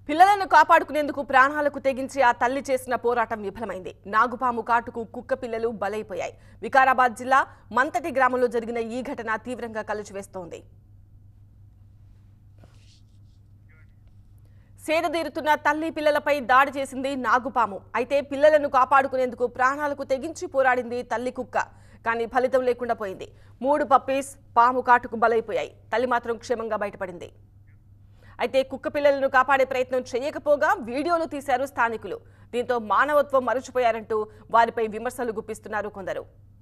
పిల్లలను కాపాడుకునేందుకు ప్రాణాలకు తెగించి ఆ తల్లి చేసిన పోరాటం విఫలమైంది నాగుపాము కాటుకు కుక్క పిల్లలు బలైపోయాయి వికారాబాద్ జిల్లా మంతటి గ్రామంలో జరిగిన ఈ ఘటన తీవ్రంగా కలుచివేస్తోంది సేదతీరుతున్న తల్లి పిల్లలపై దాడి చేసింది నాగుపాము అయితే పిల్లలను కాపాడుకునేందుకు ప్రాణాలకు తెగించి పోరాడింది తల్లి కుక్క కానీ ఫలితం లేకుండా పోయింది మూడు పప్పీస్ పాము కాటుకు బలైపోయాయి తల్లి మాత్రం క్షేమంగా బయటపడింది అయితే కుక్క పిల్లలను కాపాడే ప్రయత్నం చేయకపోగా వీడియోలు తీశారు స్థానికులు దీంతో మానవత్వం మరచిపోయారంటూ వారిపై విమర్శలు గుప్పిస్తున్నారు కొందరు